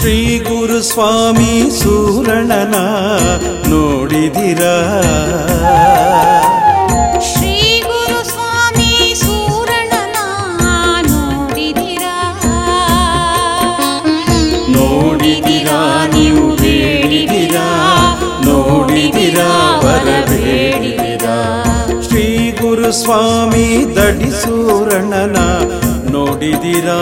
ಶ್ರೀ ಗುರುಸ್ವಾಮಿ ಸೂರಣನ ನೋಡಿದಿರಾ ಶ್ರೀ ಗುರು ಸ್ವಾಮಿ ಸೂರಣನ ನೋಡಿದಿರಾ ನೋಡಿದಿರಾ ನೀವು ಬೇಡಿದಿರಾ ನೋಡಿದಿರಾ ಬರಬೇಡಿದಿರಾ ಶ್ರೀ ಗುರುಸ್ವಾಮಿ ದಡಿಸೂರಣನ ನೋಡಿದಿರಾ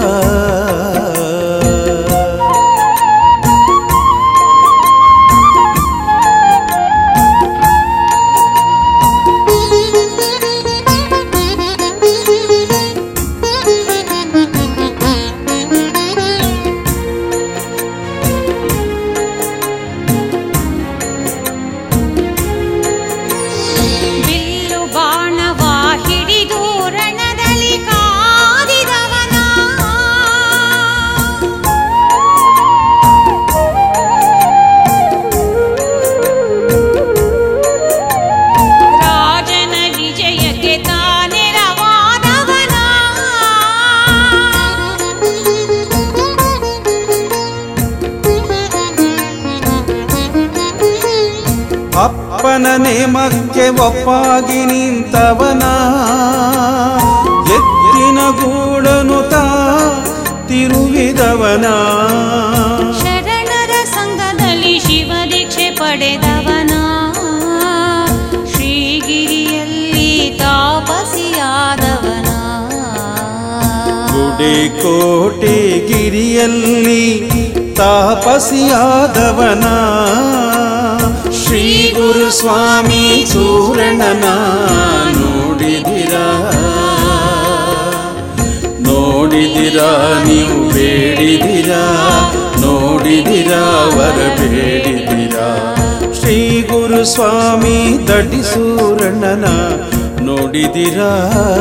ಬಿಲ್ಲು ಬಾಣವ ಹಿಡಿದು ರಣದಲ್ಲಿ ಕಾದಿದವನ ರಾಜನ ವಿಜಯಕ್ಕೆ ತಾನೆರವಾದವನ ಅಪ್ಪನ ನೇಮಕ್ಕೆ ಒಪ್ಪಾಗಿ ನಿಂತವನ ಎತ್ತಿನ ಗೂಡನು ತಾ ತಿರುಗಿದವನ ಶರಣರ ಸಂಘದಲ್ಲಿ ಶಿವ ದೀಕ್ಷೆ ಪಡೆದವನ ಶ್ರೀಗಿರಿಯಲ್ಲಿ ತಾಪಸಿಯಾದವನ ಗುಡಿ ಕೋಟೆ ಗಿರಿಯಲ್ಲಿ ತಾಪಸಿಯಾದವನ ಶ್ರೀ ಗುರುಸ್ವಾಮಿ ಸೂರಣನ ನೋಡಿದಿರಾ ನೋಡಿದಿರಾ ನೀವು ಬೇಡಿದಿರಾ ನೋಡಿದಿರಾ ವರ ಬೇಡಿದಿರಾ ಶ್ರೀ ಗುರುಸ್ವಾಮಿ ದಡಿಸೂರಣನ ನೋಡಿದಿರಾ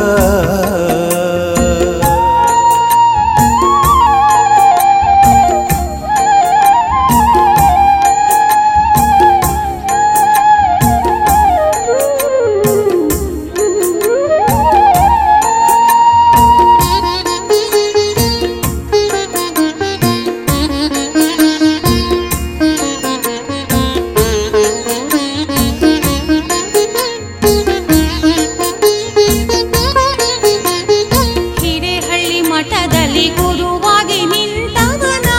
ಹಿರೇಹಳ್ಳಿ ಮಠದಲ್ಲಿ ಗುರುವಾಗಿ ನಿಂತವನ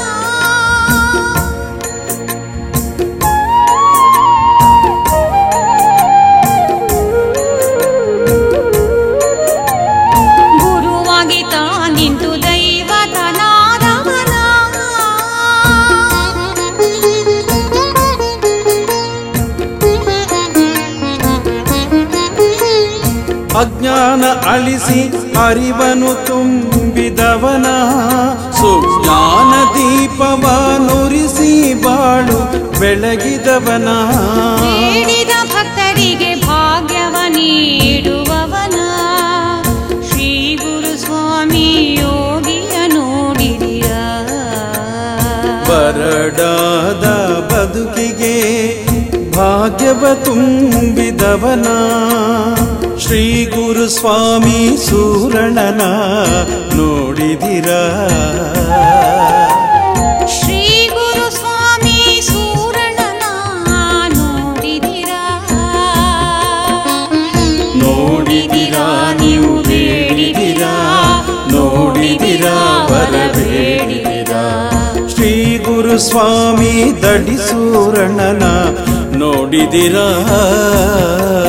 ಗುರುವಾಗಿ ತಾ ನಿಂತು ದೈವತನಾದವನ ಅಜ್ಞಾನ ಅಳಿಸಿ ಅರಿವನು ತುಂಬಿದವನ ಸುಜ್ಞಾನ ದೀಪವ ನುರಿಸಿ ಬಾಳು ಬೆಳಗಿದವನ ಬೇಡಿದ ಭಕ್ತರಿಗೆ ಭಾಗ್ಯವ ನೀಡುವವನ ಶ್ರೀ ಗುರು ಸ್ವಾಮಿ ಯೋಗಿಯ ನೋಡಿದಿರ ಬರಡಾದ ಬದುಕಿಗೆ ಭಾಗ್ಯವ ತುಂಬಿದವನ ಶ್ರೀ ಗುರುಸ್ವಾಮಿ ಸೂರಣನ ನೋಡಿದಿರಾ ಶ್ರೀ ಗುರು ಸ್ವಾಮಿ ಸೂರಣನ ನೋಡಿದಿರ ನೋಡಿದಿರಾ ನೀವು ಬೇಡಿದಿರಾ ನೋಡಿದಿರಾ ಬರಬೇಡಿದಿರಾ ಶ್ರೀ ಗುರುಸ್ವಾಮಿ ದಡಿಸೂರಣನ ನೋಡಿದಿರಾ